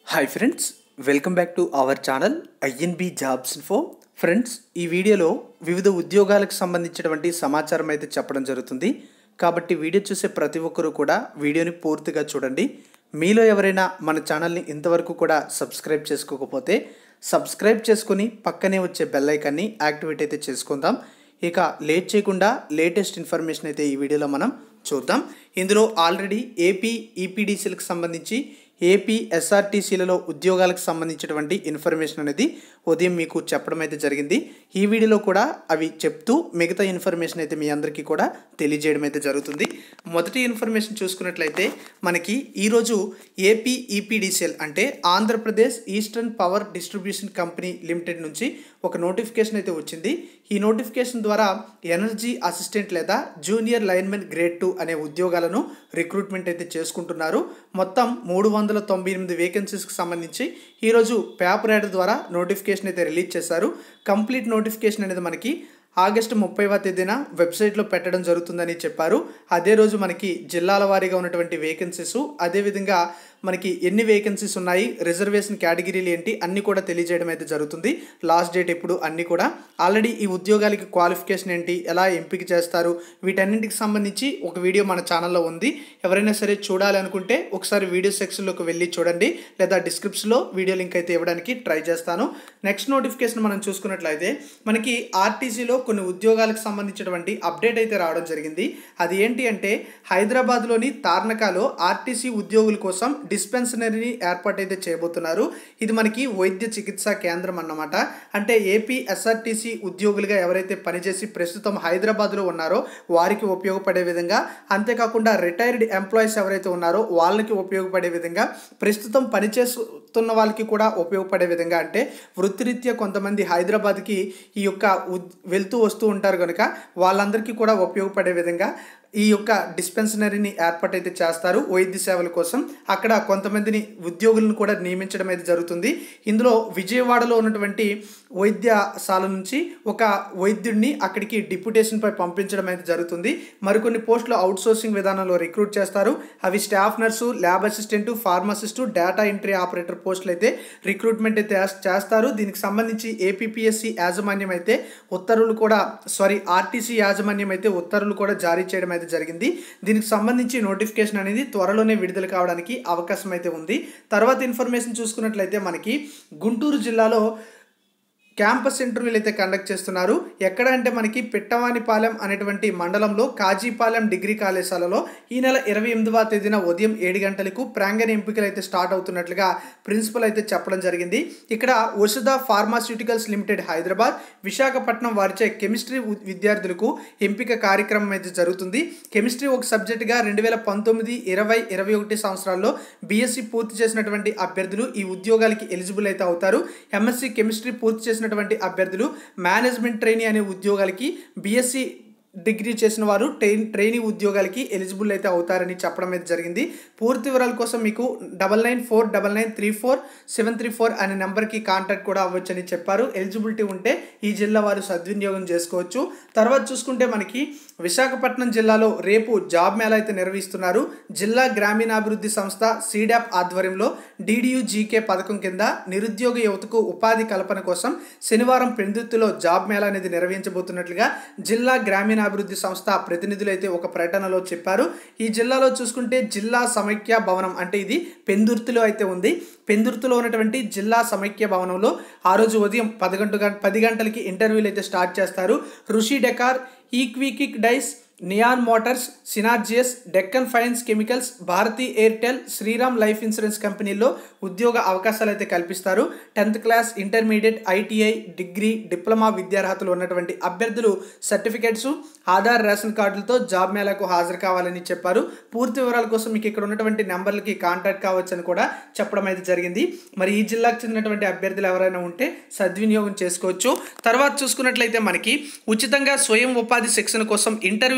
hi friends welcome back to our channel INB jobs info friends ఈ వీడియోలో వివిధ ఉద్యోగాలకు సంబంధించినటువంటి సమాచారం అయితే చెప్పడం జరుగుతుంది కాబట్టి వీడియో చూసే ప్రతి ఒక్కరూ కూడా వీడియోని పూర్తిగా చూడండి మీలో ఎవరైనా మన ఛానల్ని ఇంతవరకు కూడా సబ్స్క్రైబ్ చేసుకోకపోతే సబ్స్క్రైబ్ చేసుకొని పక్కనే వచ్చే బెల్ ఐకాన్ని యాక్టివేట్ అయితే చేసుకుందాం ఇక లేట్ చేయకుండా లేటెస్ట్ ఇన్ఫర్మేషన్ అయితే ఈ వీడియోలో మనం చూద్దాం ఇందులో ఆల్రెడీ ఏపీ ఈపీడీసీలకు సంబంధించి ఏపీ ఎస్ఆర్టీసీలలో ఉద్యోగాలకు సంబంధించినటువంటి ఇన్ఫర్మేషన్ అనేది ఉదయం మీకు చెప్పడం అయితే జరిగింది ఈ వీడియోలో కూడా అవి చెప్తూ మిగతా ఇన్ఫర్మేషన్ అయితే మీ అందరికీ కూడా తెలియజేయడం అయితే జరుగుతుంది మొదటి ఇన్ఫర్మేషన్ చూసుకున్నట్లయితే మనకి ఈరోజు ఏపీ ఈపీడీసీఎల్ అంటే Andhra Pradesh eastern power distribution company limited నుంచి ఒక నోటిఫికేషన్ అయితే వచ్చింది ఈ నోటిఫికేషన్ ద్వారా ఎనర్జీ అసిస్టెంట్ లేదా జూనియర్ లైన్మెన్ గ్రేడ్ టూ అనే ఉద్యోగాలను రిక్రూట్మెంట్ అయితే చేసుకుంటున్నారు మొత్తం మూడు వందల తొంభై ఎనిమిది వేకెన్సీస్కి సంబంధించి ఈరోజు పేపర్ యాడ్ ద్వారా నోటిఫికేషన్ అయితే రిలీజ్ చేశారు కంప్లీట్ నోటిఫికేషన్ అనేది మనకి ఆగస్టు ముప్పైవ తేదీన వెబ్సైట్లో పెట్టడం జరుగుతుందని చెప్పారు అదే రోజు మనకి జిల్లాల వారీగా ఉన్నటువంటి వేకెన్సీస్ అదేవిధంగా మనకి ఎన్ని వేకెన్సీస్ ఉన్నాయి రిజర్వేషన్ కేటగిరీలు ఏంటి అన్నీ కూడా తెలియజేయడం అయితే జరుగుతుంది లాస్ట్ డేట్ ఎప్పుడు అన్నీ కూడా ఆల్రెడీ ఈ ఉద్యోగాలకి క్వాలిఫికేషన్ ఏంటి ఎలా ఎంపిక చేస్తారు వీటన్నింటికి సంబంధించి ఒక వీడియో మన ఛానల్లో ఉంది ఎవరైనా సరే చూడాలి అనుకుంటే ఒకసారి వీడియో సెక్షన్లోకి వెళ్ళి చూడండి లేదా డిస్క్రిప్షన్లో వీడియో లింక్ అయితే ఇవ్వడానికి ట్రై చేస్తాను నెక్స్ట్ నోటిఫికేషన్ మనం చూసుకున్నట్లయితే మనకి ఆర్టీసీలో కొన్ని ఉద్యోగాలకు సంబంధించినటువంటి అప్డేట్ అయితే రావడం జరిగింది అది ఏంటి అంటే హైదరాబాద్లోని తార్నకాలో ఆర్టీసీ ఉద్యోగుల కోసం డిస్పెన్సరీని ఏర్పాటు అయితే చేయబోతున్నారు ఇది మనకి వైద్య చికిత్సా కేంద్రం అన్నమాట అంటే ఏపీ ఎస్ఆర్టీసీ ఉద్యోగులుగా ఎవరైతే పనిచేసి ప్రస్తుతం హైదరాబాద్లో ఉన్నారో వారికి ఉపయోగపడే విధంగా అంతేకాకుండా రిటైర్డ్ ఎంప్లాయీస్ ఎవరైతే ఉన్నారో వాళ్ళకి ఉపయోగపడే విధంగా ప్రస్తుతం పనిచేస్తున్న వాళ్ళకి కూడా ఉపయోగపడే విధంగా అంటే వృత్తిరీత్యా కొంతమంది హైదరాబాద్కి ఈ యొక్క వెళ్తూ వస్తూ ఉంటారు కనుక వాళ్ళందరికీ కూడా ఉపయోగపడే విధంగా ఈ యొక్క డిస్పెన్సనరీని ఏర్పాటైతే చేస్తారు వైద్య సేవల కోసం అక్కడ కొంతమందిని ఉద్యోగులను కూడా నియమించడం అయితే జరుగుతుంది ఇందులో విజయవాడలో ఉన్నటువంటి వైద్యశాల నుంచి ఒక వైద్యుడిని అక్కడికి డిప్యుటేషన్పై పంపించడం అయితే జరుగుతుంది మరికొన్ని పోస్టులు అవుట్సోర్సింగ్ విధానంలో రిక్రూట్ చేస్తారు అవి staff nurse lab assistant pharmacist data entry operator పోస్టులు అయితే రిక్రూట్మెంట్ అయితే చేస్తారు దీనికి సంబంధించి ఏపీపీఎస్సి యాజమాన్యం అయితే ఉత్తర్వులు కూడా సారీ ఆర్టీసీ యాజమాన్యం అయితే ఉత్తర్వులు కూడా జారీ చేయడం అయితే జరిగింది దీనికి సంబంధించి నోటిఫికేషన్ అనేది త్వరలోనే విడుదల కావడానికి అవకాశం అయితే ఉంది తర్వాత ఇన్ఫర్మేషన్ చూసుకున్నట్లయితే మనకి గుంటూరు జిల్లాలో క్యాంపస్ ఇంటర్వ్యూలు అయితే కండక్ట్ చేస్తున్నారు ఎక్కడ అంటే మనకి పిట్టవానిపాలెం అనేటువంటి మండలంలో కాజీపాలెం డిగ్రీ కళాశాలలో ఈ నెల ఇరవై ఎనిమిదవ తేదీన ఉదయం ఏడు గంటలకు ప్రాంగణ ఎంపికలు అయితే స్టార్ట్ అవుతున్నట్లుగా ప్రిన్సిపల్ అయితే చెప్పడం జరిగింది ఇక్కడ వసుధ ఫార్మాస్యూటికల్స్ లిమిటెడ్ హైదరాబాద్ విశాఖపట్నం వారిచే కెమిస్ట్రీ విద్యార్థులకు ఎంపిక కార్యక్రమం అయితే జరుగుతుంది కెమిస్ట్రీ ఒక సబ్జెక్టుగా రెండు వేల పంతొమ్మిది ఇరవై ఇరవై ఒకటి సంవత్సరాల్లో బీఎస్సీ పూర్తి చేసినటువంటి అభ్యర్థులు ఈ ఉద్యోగాలకి ఎలిజిబుల్ అయితే అవుతారు ఎంఎస్సీ కెమిస్ట్రీ పూర్తి చేసిన చేసినటువంటి అభ్యర్థులు మేనేజ్మెంట్ ట్రైనీ అనే ఉద్యోగాలకి బీఎస్సీ డిగ్రీ చేసిన వారు ట్రైన్ ట్రైనీ ఉద్యోగాలకి ఎలిజిబుల్ అయితే అవుతారని చెప్పడం అయితే జరిగింది పూర్తి వివరాల కోసం మీకు double nine four double nine three four seven three four అనే నెంబర్కి కాంటాక్ట్ కూడా అవ్వచ్చని చెప్పారు ఎలిజిబిలిటీ ఉంటే ఈ జిల్లా వారు సద్వినియోగం చేసుకోవచ్చు తర్వాత చూసుకుంటే మనకి విశాఖపట్నం జిల్లాలో రేపు జాబ్ మేళా అయితే నిర్వహిస్తున్నారు జిల్లా గ్రామీణాభివృద్ధి సంస్థ సీడాప్ ఆధ్వర్యంలో డిడియు జీకే పథకం కింద నిరుద్యోగ యువతకు ఉపాధి కల్పన కోసం శనివారం పెందుర్తిలో జాబ్ మేళా అనేది నిర్వహించబోతున్నట్లుగా జిల్లా గ్రామీణ అభివృద్ధి సంస్థ ప్రతినిధులు అయితే ఒక ప్రకటనలో చెప్పారు ఈ జిల్లాలో చూసుకుంటే జిల్లా సమైక్య భవనం అంటే ఇది పెందుర్తిలో అయితే ఉంది పెందుర్తిలో ఉన్నటువంటి జిల్లా సమైక్య భవనంలో ఆ రోజు ఉదయం పదకొండు గంట పది గంటలకి ఇంటర్వ్యూలు అయితే స్టార్ట్ చేస్తారు ఋషి డెకార్ ఈక్వికిక్ డైస్ నియాన్ మోటార్స్ సినార్జియస్ Deccan fines chemicals Bharti Airtel Shriram life insurance కంపెనీల్లో ఉద్యోగ అవకాశాలు అయితే కల్పిస్తారు tenth class intermediate ITI degree diploma విద్యార్హతలు ఉన్నటువంటి అభ్యర్థులు సర్టిఫికేట్స్ ఆధార్ రేషన్ కార్డులతో జాబ్ మేళాకు హాజరు కావాలని చెప్పారు పూర్తి వివరాల కోసం మీకు ఇక్కడ ఉన్నటువంటి నెంబర్లకి కాంటాక్ట్ కావచ్చని కూడా చెప్పడం అయితే జరిగింది మరి ఈ జిల్లాకు చెందినటువంటి అభ్యర్థులు ఎవరైనా ఉంటే సద్వినియోగం చేసుకోవచ్చు తర్వాత చూసుకున్నట్లయితే మనకి ఉచితంగా స్వయం ఉపాధి శిక్షణ కోసం ఇంటర్వ్యూ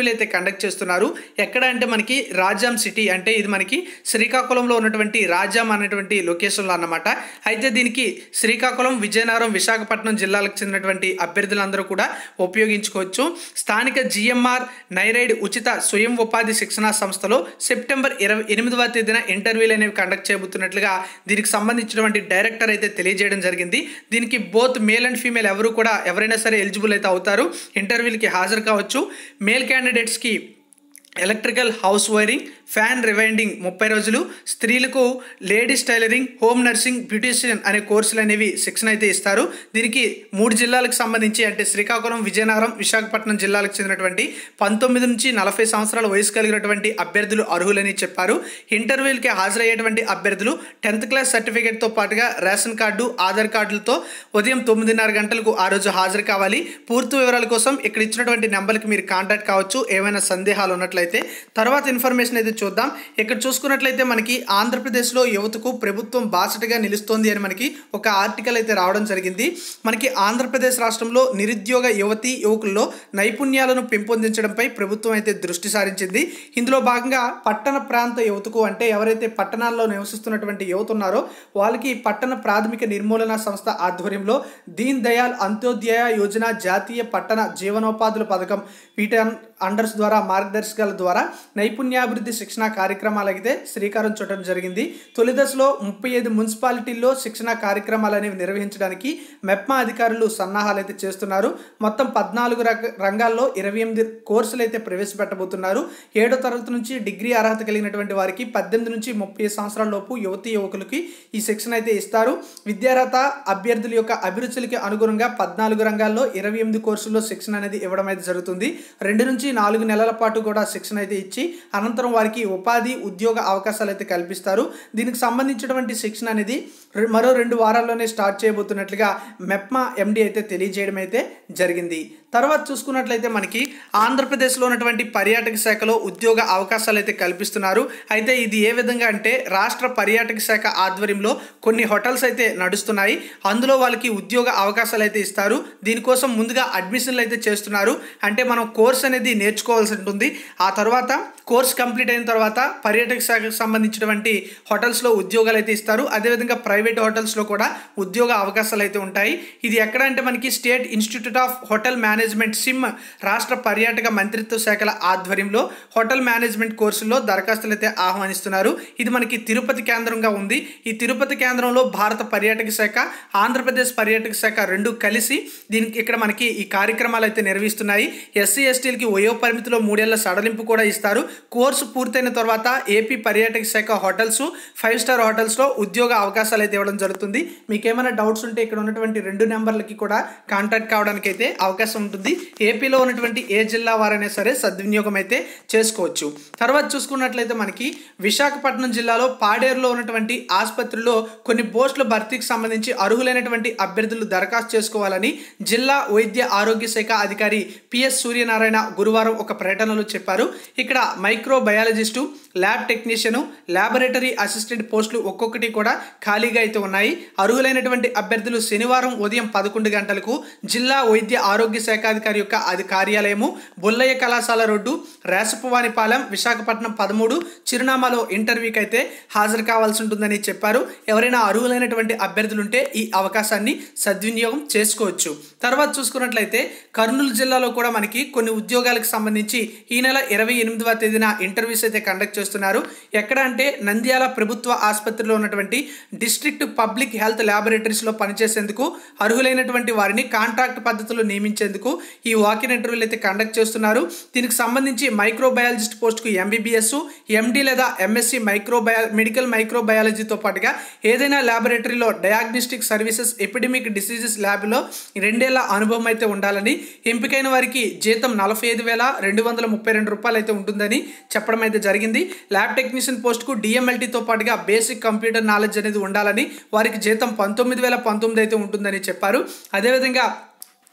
ఇంటర్వ్యూలు అయితే కండక్ట్ చేస్తున్నారు ఎక్కడ అంటే మనకి రాజాం సిటీ అంటే ఇది మనకి శ్రీకాకుళంలో ఉన్నటువంటి రాజాం అనేటువంటి లొకేషన్లో అన్నమాట అయితే దీనికి శ్రీకాకుళం విజయనగరం విశాఖపట్నం జిల్లాలకు చెందినటువంటి అభ్యర్థులందరూ కూడా ఉపయోగించుకోవచ్చు స్థానిక జిఎంఆర్ నైరైడ్ ఉచిత స్వయం ఉపాధి శిక్షణా సంస్థలో సెప్టెంబర్ ఇరవై ఎనిమిదవ తేదీన ఇంటర్వ్యూలు అనేవి కండక్ట్ చేయబోతున్నట్లుగా దీనికి సంబంధించినటువంటి డైరెక్టర్ అయితే తెలియజేయడం జరిగింది దీనికి బోత్ మేల్ అండ్ ఫీమేల్ ఎవరు కూడా ఎవరైనా సరే ఎలిజిబుల్ అయితే అవుతారు ఇంటర్వ్యూలకి హాజరు కావచ్చు మేల్ క్యాండిడేట్స్కి electrical house wiring fan rewinding ముప్పై రోజులు స్త్రీలకు ladies tailoring home nursing beautician అనే కోర్సులు అనేవి శిక్షణ అయితే ఇస్తారు దీనికి మూడు జిల్లాలకు సంబంధించి అంటే శ్రీకాకుళం విజయనగరం విశాఖపట్నం జిల్లాలకు చెందినటువంటి పంతొమ్మిది నుంచి నలభై సంవత్సరాల వయసు కలిగినటువంటి అభ్యర్థులు అర్హులని చెప్పారు ఇంటర్వ్యూలకి హాజరయ్యేటువంటి అభ్యర్థులు టెన్త్ క్లాస్ సర్టిఫికేట్తో పాటుగా రేషన్ కార్డు ఆధార్ కార్డులతో ఉదయం తొమ్మిదిన్నర గంటలకు ఆ రోజు హాజరు కావాలి పూర్తి వివరాల కోసం ఇక్కడ ఇచ్చినటువంటి నెంబర్కి మీరు కాంటాక్ట్ కావచ్చు ఏమైనా సందేహాలు ఉన్నట్లయితే తర్వాత ఇన్ఫర్మేషన్ అయితే చూద్దాం ఇక్కడ చూసుకున్నట్లయితే మనకి ఆంధ్రప్రదేశ్లో యువతకు ప్రభుత్వం బాసటగా నిలుస్తోంది అని మనకి ఒక ఆర్టికల్ అయితే రావడం జరిగింది మనకి ఆంధ్రప్రదేశ్ రాష్ట్రంలో నిరుద్యోగ యువతి యువకుల్లో నైపుణ్యాలను పెంపొందించడంపై ప్రభుత్వం అయితే దృష్టి సారించింది ఇందులో భాగంగా పట్టణ ప్రాంత యువతకు అంటే ఎవరైతే పట్టణాల్లో నివసిస్తున్నటువంటి యువత ఉన్నారో వాళ్ళకి పట్టణ ప్రాథమిక నిర్మూలన సంస్థ ఆధ్వర్యంలో దీన్ దయాల్ అంత్యోదయ యోజన జాతీయ పట్టణ జీవనోపాధుల పథకం వీటి అండర్స్ ద్వారా మార్గదర్శకాల ద్వారా నైపుణ్యాభివృద్ధి శిక్షణ కార్యక్రమాలు అయితే శ్రీకారం చుట్టడం జరిగింది తొలి దశలో ముప్పై ఐదు మున్సిపాలిటీల్లో శిక్షణ కార్యక్రమాలు అనేవి నిర్వహించడానికి మెప్మా అధికారులు సన్నాహాలు అయితే చేస్తున్నారు మొత్తం పద్నాలుగు రక రంగాల్లో ఇరవై ఎనిమిది కోర్సులు అయితే ప్రవేశపెట్టబోతున్నారు ఏడో తరగతి నుంచి డిగ్రీ అర్హత కలిగినటువంటి వారికి పద్దెనిమిది నుంచి ముప్పై సంవత్సరాల లోపు యువతీ యువకులకి ఈ శిక్షణ అయితే ఇస్తారు విద్యార్హత అభ్యర్థుల యొక్క అభిరుచులకి అనుగుణంగా పద్నాలుగు రంగాల్లో ఇరవై ఎనిమిది కోర్సుల్లో శిక్షణ అనేది ఇవ్వడం అయితే జరుగుతుంది రెండు నుంచి నాలుగు నెలల పాటు కూడా శిక్షణ అయితే ఇచ్చి అనంతరం వారికి ఉపాధి ఉద్యోగ అవకాశాలు అయితే కల్పిస్తారు దీనికి సంబంధించినటువంటి శిక్షణ అనేది రె- మరో రెండు వారాల్లోనే స్టార్ట్ చేయబోతున్నట్లుగా మెప్మా ఎండి అయితే తెలియజేయడం అయితే జరిగింది తర్వాత చూసుకున్నట్లయితే మనకి ఆంధ్రప్రదేశ్లో ఉన్నటువంటి పర్యాటక శాఖలో ఉద్యోగ అవకాశాలు అయితే కల్పిస్తున్నారు అయితే ఇది ఏ విధంగా అంటే రాష్ట్ర పర్యాటక శాఖ ఆధ్వర్యంలో కొన్ని హోటల్స్ అయితే నడుస్తున్నాయి అందులో వాళ్ళకి ఉద్యోగ అవకాశాలు అయితే ఇస్తారు దీనికోసం ముందుగా అడ్మిషన్లు అయితే చేస్తున్నారు అంటే మనం కోర్స్ అనేది నేర్చుకోవాల్సి ఉంటుంది ఆ తర్వాత కోర్స్ కంప్లీట్ అయిన తర్వాత పర్యాటక శాఖకు సంబంధించినటువంటి హోటల్స్లో ఉద్యోగాలు అయితే ఇస్తారు అదేవిధంగా ప్రైవేట్ హోటల్స్లో కూడా ఉద్యోగ అవకాశాలు అయితే ఉంటాయి ఇది ఎక్కడ అంటే మనకి state institute of hotel management సిమ్ రాష్ట్ర పర్యాటక మంత్రిత్వ శాఖల ఆధ్వర్యంలో హోటల్ మేనేజ్మెంట్ కోర్సుల్లో దరఖాస్తులు అయితే ఆహ్వానిస్తున్నారు ఇది మనకి తిరుపతి కేంద్రంగా ఉంది ఈ తిరుపతి కేంద్రంలో భారత పర్యాటక శాఖ ఆంధ్రప్రదేశ్ పర్యాటక శాఖ రెండు కలిసి దీనికి ఇక్కడ మనకి ఈ కార్యక్రమాలు అయితే నిర్వహిస్తున్నాయి ఎస్సీ ఎస్టీలకి వయో పరిమితిలో మూడేళ్ల సడలింపు కూడా ఇస్తారు కోర్సు పూర్తయిన తర్వాత ఏపీ పర్యాటక శాఖ హోటల్స్ ఫైవ్ స్టార్ హోటల్స్లో ఉద్యోగ అవకాశాలు అయితే ఇవ్వడం జరుగుతుంది మీకు ఏమైనా డౌట్స్ ఉంటే ఇక్కడ ఉన్నటువంటి రెండు నెంబర్లకి కూడా కాంటాక్ట్ కావడానికి అయితే అవకాశం ఉంటుంది ఏపీలో ఉన్నటువంటి ఏ జిల్లా వారైనా సరే సద్వినియోగం అయితే చేసుకోవచ్చు తర్వాత చూసుకున్నట్లయితే మనకి విశాఖపట్నం జిల్లాలో పాడేరులో ఉన్నటువంటి ఆసుపత్రిలో కొన్ని పోస్టుల భర్తీకి సంబంధించి అర్హులైనటువంటి అభ్యర్థులు దరఖాస్తు చేసుకోవాలని జిల్లా వైద్య ఆరోగ్య శాఖ అధికారి పిఎస్ సూర్యనారాయణ గురువారం ఒక ప్రకటనలో చెప్పారు ఇక్కడ micro biologist lab technician laboratory assistant పోస్టులు ఒక్కొక్కటి కూడా ఖాళీగా అయితే ఉన్నాయి అర్హులైనటువంటి అభ్యర్థులు శనివారం ఉదయం పదకొండు గంటలకు జిల్లా వైద్య ఆరోగ్య శాఖాధికారి యొక్క అది కార్యాలయము బొల్లయ్య కళాశాల రోడ్డు రేసపువానిపాలెం విశాఖపట్నం పదమూడు చిరునామాలో ఇంటర్వ్యూకి అయితే హాజరు కావాల్సి ఉంటుందని చెప్పారు ఎవరైనా అర్హులైనటువంటి అభ్యర్థులు ఉంటే ఈ అవకాశాన్ని సద్వినియోగం చేసుకోవచ్చు తర్వాత చూసుకున్నట్లయితే కర్నూలు జిల్లాలో కూడా మనకి కొన్ని ఉద్యోగాలకు సంబంధించి ఈ నెల ఇరవై ఎనిమిదవ తేదీన ఇంటర్వ్యూస్ అయితే కండక్ట్ చేస్తున్నారు ఎక్కడ అంటే నంద్యాల ప్రభుత్వ ఆసుపత్రిలో ఉన్నటువంటి డిస్ట్రిక్ట్ పబ్లిక్ హెల్త్ ల్యాబొరేటరీస్లో పనిచేసేందుకు అర్హులైనటువంటి వారిని కాంట్రాక్ట్ పద్ధతిలో నియమించేందుకు ఈ వాకిన్ ఇంటర్వ్యూలు అయితే కండక్ట్ చేస్తున్నారు దీనికి సంబంధించి మైక్రోబయాలజిస్ట్ పోస్ట్కు ఎంబీబీఎస్ ఎండి లేదా ఎంఎస్సి మైక్రోబయా మెడికల్ మైక్రోబయాలజీతో పాటుగా ఏదైనా ల్యాబొరేటరీలో డయాగ్నోస్టిక్ సర్వీసెస్ ఎపిడమిక్ డిసీజెస్ ల్యాబ్లో రెండేళ్ల అనుభవం అయితే ఉండాలని ఎంపికైన వారికి జీతం నలభై ఐదు వేల రెండు వందల ముప్పై రెండు రూపాయలు అయితే ఉంటుందని చెప్పడం అయితే జరిగింది ల్యాబ్ టెక్నీషియన్ పోస్ట్కు డిఎంఎల్టీతో పాటుగా బేసిక్ కంప్యూటర్ నాలెడ్జ్ అనేది ఉండాలని వారికి జీతం పంతొమ్మిది వేల పంతొమ్మిది అయితే ఉంటుందని చెప్పారు అదేవిధంగా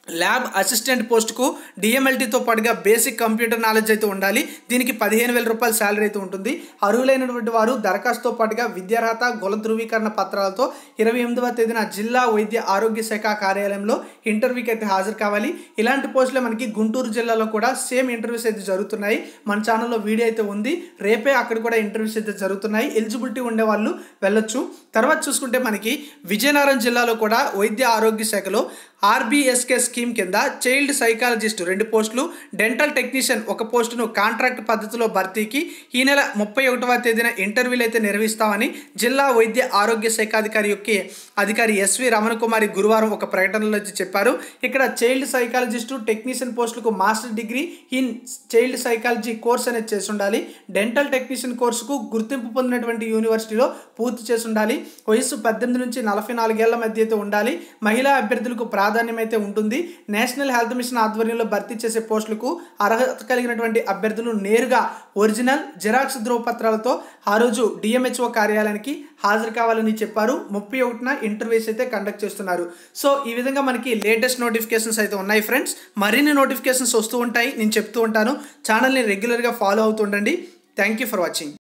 ల్యాబ్ అసిస్టెంట్ పోస్టుకు డిఎంఎల్టీతో పాటుగా బేసిక్ కంప్యూటర్ నాలెడ్జ్ అయితే ఉండాలి దీనికి పదిహేను వేల రూపాయల శాలరీ అయితే ఉంటుంది అర్హులైనటువంటి వారు దరఖాస్తుతో పాటుగా విద్యార్హత గొల ధృవీకరణ పత్రాలతో ఇరవై ఎనిమిదవ తేదీన జిల్లా వైద్య ఆరోగ్య శాఖ కార్యాలయంలో ఇంటర్వ్యూకి అయితే హాజరు కావాలి ఇలాంటి పోస్టులే మనకి గుంటూరు జిల్లాలో కూడా సేమ్ ఇంటర్వ్యూస్ అయితే జరుగుతున్నాయి మన ఛానల్లో వీడియో అయితే ఉంది రేపే అక్కడ కూడా ఇంటర్వ్యూస్ అయితే జరుగుతున్నాయి ఎలిజిబిలిటీ ఉండే వాళ్ళు వెళ్ళొచ్చు తర్వాత చూసుకుంటే మనకి విజయనగరం జిల్లాలో కూడా వైద్య ఆరోగ్య శాఖలో ఆర్బీఎస్కే స్కీమ్ కింద చైల్డ్ సైకాలజిస్ట్ రెండు పోస్టులు డెంటల్ టెక్నీషియన్ ఒక పోస్టును కాంట్రాక్ట్ పద్ధతిలో భర్తీకి ఈ నెల ముప్పై ఒకటవ తేదీన ఇంటర్వ్యూలు అయితే నిర్వహిస్తామని జిల్లా వైద్య ఆరోగ్య శాఖాధికారి యొక్క అధికారి ఎస్వి రమణ కుమారి గురువారం ఒక ప్రకటనలో వచ్చి చెప్పారు ఇక్కడ చైల్డ్ సైకాలజిస్టు టెక్నీషియన్ పోస్టులకు master degree in child psychology course అనేది చేసి ఉండాలి డెంటల్ టెక్నీషియన్ కోర్సుకు గుర్తింపు పొందినటువంటి యూనివర్సిటీలో పూర్తి చేసి ఉండాలి వయసు పద్దెనిమిది నుంచి నలభై నాలుగేళ్ల మధ్య అయితే ఉండాలి మహిళా అభ్యర్థులకు ప్రాధాన్యం అయితే ఉంటుంది నేషనల్ హెల్త్ మిషన్ ఆధ్వర్యంలో భర్తీ చేసే పోస్టులకు అర్హత కలిగినటువంటి అభ్యర్థులు నేరుగా ఒరిజినల్ జిరాక్స్ ధ్రువపత్రాలతో ఆ రోజు డిఎంహెచ్ఓ కార్యాలయానికి హాజరు కావాలని చెప్పారు ముప్పై ఒకటిన ఇంటర్వ్యూస్ అయితే కండక్ట్ చేస్తున్నారు సో ఈ విధంగా మనకి లేటెస్ట్ నోటిఫికేషన్స్ అయితే ఉన్నాయి ఫ్రెండ్స్ మరిన్ని నోటిఫికేషన్స్ వస్తూ ఉంటాయి నేను చెప్తూ ఉంటాను ఛానల్ని రెగ్యులర్గా ఫాలో అవుతుండండి థ్యాంక్ యూ ఫర్ వాచింగ్